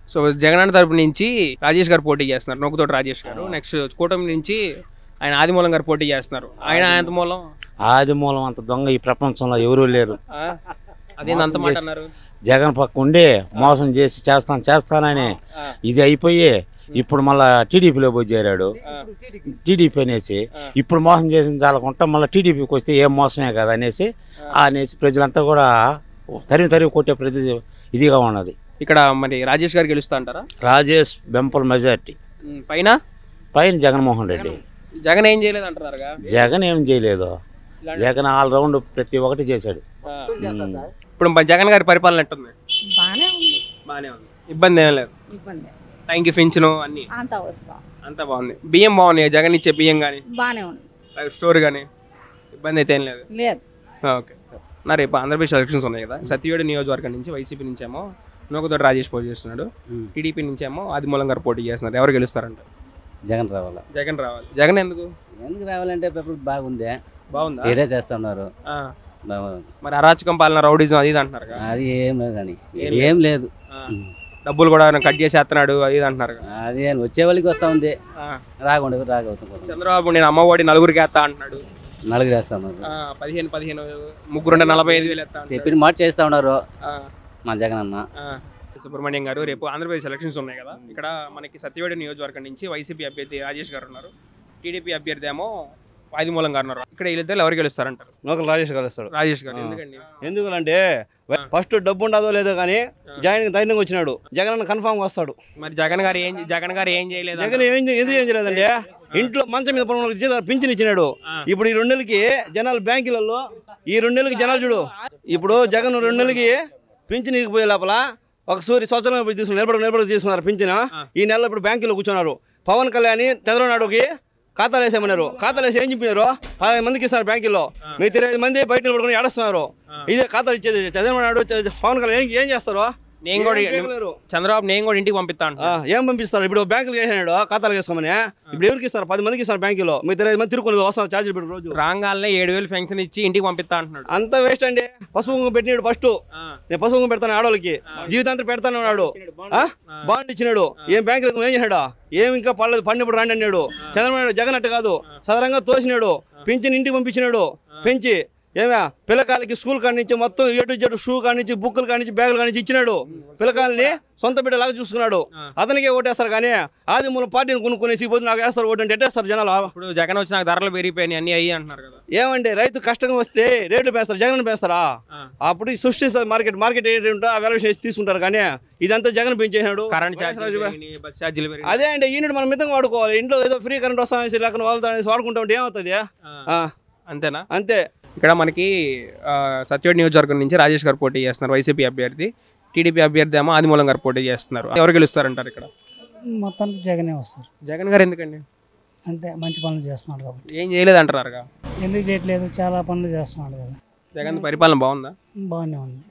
So Jagananna తరపు నుంచి రాజేష్ గారు పోటీ చేస్తున్నారు నొక్కుతోటి రాజేష్ గారు నెక్స్ట్ కూటమి నుంచి ఆయన ఆదిమూలం గారు పోటీ చేస్తున్నారు ఆయన ఆయన మూలం ఆది మూలం అంత దొంగ ఈ ప్రపంచంలో ఎవరూ లేరు ఆ? అదేంది అంత మాట అన్నారు జగన్ పక్క ఉండి మోసం చేసి చేస్తాను చేస్తానని ఆ. ఇది అయిపోయి ఇప్పుడు మళ్ళా టీడీపీలో పోయి చేరాడు ఆ. టీడీపీ అనేసి ఇప్పుడు మోసం చేసిన చాలకుంటా మళ్ళీ టీడీపీకి వస్తే ఏం మోసమే కదా అనేసి ఆ అనేసి ప్రజలంతా కూడా తరిమి తరిమి కొట్టే ప్రతి ఇదిగా ఉన్నది ఇక్కడ మరి రాజేష్ గారు గెలుస్తా అంటారా రాజేష్ బెంపల్ మెజార్టీ ఉమ్, పైన పైన జగన్మోహన్ రెడ్డి జగన్ ఏం చేయలేదు అంటున్నారుగా జగన్ ఏం చేయలేదు జగన్ ఆల్ రౌండ్ ప్రతి ఒక్కటి చేశాడు ఆ. ఉమ్. ఇప్పుడు మరి జగన్ గారి పరిపాలన ఎట్టుంది బాగానే ఉంది బాగానే ఉంది ఇబ్బంది ఏం లేదు ఇబ్బంది టైంకి పెంచను అన్ని అంతా వస్తాం అంతా బాగుంది బియ్యం బాగున్నాయి జగన్ ఇచ్చే బియ్యం కానీ బాగానే ఉంది స్టోర్ కానీ ఇబ్బంది అయితే ఏం లేదు లేదు ఓకే నా రేపు ఆంధ్రప్రదేశ్ ఎలక్షన్స్ ఉన్నాయి కదా సత్యవేడు నియోజకవర్గం నుంచి వైసీపీ నుంచేమో నూకతోటి రాజేష్ పోటీ చేస్తున్నాడు టీడీపీ నుంచేమో ఆదిమూలం గారు పోటీ చేస్తున్నారు ఎవరు గెలుస్తారంట జగన్ రావాలా జగన్ రావాలి జగన్ ఎందుకు ఎందుకు రావాలంటే ఇప్పుడు బాగుంది బాగుందా ఏదే చేస్తా ఉన్నారు ఆ, బాగుంది. మరి అరాచకం పాలన రౌడీజం అది ఇది అంటున్నారు కదా అది ఏం లేదు కానీ ఏం ఏం లేదు ఆ, డబ్బులు కూడా కట్ చేసేస్తున్నాడు అది ఇది అంటున్నారు కదా అది ఏం వచ్చే వాళ్ళకి వస్తా ఉంది ఆ, రాకుండా రాకపోతే చంద్రబాబు నేను అమ్మఒడి నలుగురికి వేస్తా అంటున్నాడు నలుగురు వేస్తా ఉన్నారు ఆ, పదిహేను పదిహేను ముగ్గురుంటే నలభై ఐదు వేలు ఎత్తా అంటున్నాడు. చెప్పిన మాట చేస్తా ఉన్నారు ఆ, మా జగన్ అన్న ఆ. సుబ్రహ్మణ్యం గారు రేపు ఆంధ్రప్రదేశ్ ఎలక్షన్స్ ఉన్నాయి కదా ఇక్కడ మనకి సత్యవేడు నియోజకవర్గం నుంచి వైసీపీ అభ్యర్థి రాజేష్ గారు ఉన్నారు టీడీపీ అభ్యర్థి ఏమో ఆదిమూలం గారు ఉన్నారు ఇక్కడ వీళ్ళిద్దరు ఎవరు గెలుస్తారంటారు నూకలు రాజేష్ కలుస్తాడు రాజేష్ గారు ఆ. ఎందుకండి ఎందుకంటే ఫస్ట్ డబ్బు ఉండదో లేదో కానీ జాయిన్ ధైర్యంగా వచ్చినాడు జగన్ అన్న కన్ఫామ్ వస్తాడు మరి జగన్ గారు ఏం జగన్ గారు ఏం చేయలేదు జగన్ ఏం చే- ఎందుకు ఏం చేయలేదండి ఇంట్లో మంచం మీద పడిన వాళ్ళకి జీతాలు పింఛన్ ఇచ్చినాడు ఇప్పుడు ఈ రెండు నెలలకి జనాలు బ్యాంకులలో ఈ రెండు నెలలకి జనాలు చూడు ఇప్పుడు జగన్ రెండు నెలలకి పింఛన్ ఇకపోయే లోపల ఒక సూర్య స్వచ్ఛంగా పోయి తీసుకున్నారు నిలబడి నిలబడి తీసుకున్నారు పింఛన్ ఈ నెలలో ఇప్పుడు బ్యాంకులో కూర్చున్నారు పవన్ కళ్యాణ్ చంద్రబాబు నాయుడుకి ఖాతాలు వేసేమన్నారు ఖాతాలు వేసి ఏం చెప్పినారు పదహైదు మందికి ఇస్తున్నారు బ్యాంకుల్లో మీ ఇరవై ఐదు మంది బయట నిలబడుకుని ఏడుస్తున్నారు ఇదే ఖాతాలు ఇచ్చేది చంద్రబాబు నాయుడు చ- పవన్ కళ్యాణ్ ఏం- ఏం చేస్తారు నేను కూడా ఏం చేయలేరు. చంద్రబాబు నేను కూడా ఇంటికి పంపిస్తా ఆ, అంటున్నాను ఏం పంపిస్తారు ఇప్పుడు బ్యాంకులు వేసాడు ఖాతాలు వేసుకోమని ఇప్పుడు ఎవరికి ఇస్తారు పది మందికి ఇస్తారు బ్యాంకులో మీ ఇరవై మంది తిరుకొని వస్తారు ఛార్జీలు పెట్టి రోజు రాగానే ఏడు వేలు ఫెన్షన్ ఇచ్చి ఇంటికి పంపిస్తా అంటున్నాడు అంత వేస్ట్ అండి పసుపు కుంకుమ పెట్టినాడు ఫస్ట్ ఆ, నేను పసుపు కుంకుమ పెడతాను ఆడవాళ్ళకి జీవితాంతం పెడతాను అన్నాడు ఆ? బాండ్ ఇచ్చినాడు ఏం బ్యాంకులకు ఏం చేశాడు ఏం ఇంకా పడలేదు పండినప్పుడు రాండి అన్నాడు చంద్రబాబు నాయుడు జగన్ అట్టు కాదు సదరంగా తోసినాడు పింఛన్ ఇంటికి పంపించినాడు పెంచి ఏమే పిల్లకాయలకి స్కూల్ కాడి నుంచి మొత్తం ఎటు జటు షూ కాడి నుంచి బుక్కులు కాడి నుంచి బ్యాగులు కాడి నుంచి ఇచ్చినాడు పిల్లకాయలని సొంత బిడ్డలాగా చూసుకున్నాడు అతనికే ఓటేస్తారు కానీ ఆది మూల పార్టీని కొనుక్కునేసి పోతే నాకు వేస్తారు ఓటు అంటే ఎట్టేస్తారు జనాలు ఇప్పుడు జగన్ వచ్చినాక ధరలు పెరిగిపోయినాయి అన్ని అయ్యి అంటున్నారు కదా ఏమండి రైతు కష్టంగా వస్తే రేట్లు పెంచుతారు జగన్ పెంచుతారా ఆ. అప్పుడు ఈ సృష్టిస్తారు మార్కెట్ మార్కెట్ ఏంటి ఉంటుందో ఆ వాల్యుయేషన్ వేసి తీసుకుంటారు కానీ ఇదంతా జగన్ పెంచేసాడు కరెంట్ ఛార్జీలు వైఎస్ఆర్ పెరిగినాయి, బస్ ఛార్జీలు పెరిగినాయి. అదే అండి ఈయన మనం మితంగా వాడుకోవాలి ఇంట్లో ఏదో ఫ్రీ కరెంట్ వస్తానేసి లేకుండా వాళ్ళతో అనేసి వాడుకుంటా ఉంటే ఏమవుతుంది ఆ, ఆ, అంతేనా అంతే ఇక్కడ మనకి ఆ, సత్యవేడ్ నియోజకవర్గం నుంచి రాజేష్ గారు పోటీ చేస్తున్నారు వైసీపీ అభ్యర్థి టీడీపీ అభ్యర్థి ఏమో ఆదిమూలం గారు పోటీ చేస్తున్నారు ఎవరు గెలుస్తారంటారు ఇక్కడ మొత్తానికి జగనే వస్తారు జగన్ గారు ఎందుకండి అంతే మంచి పనులు చేస్తున్నాడు కాబట్టి ఏం చేయలేదు అంటారుగా ఎందుకు చేయట్లేదు చాలా పనులు చేస్తున్నాడు కదా జగన్ పరిపాలన బాగుందా బాగానే ఉంది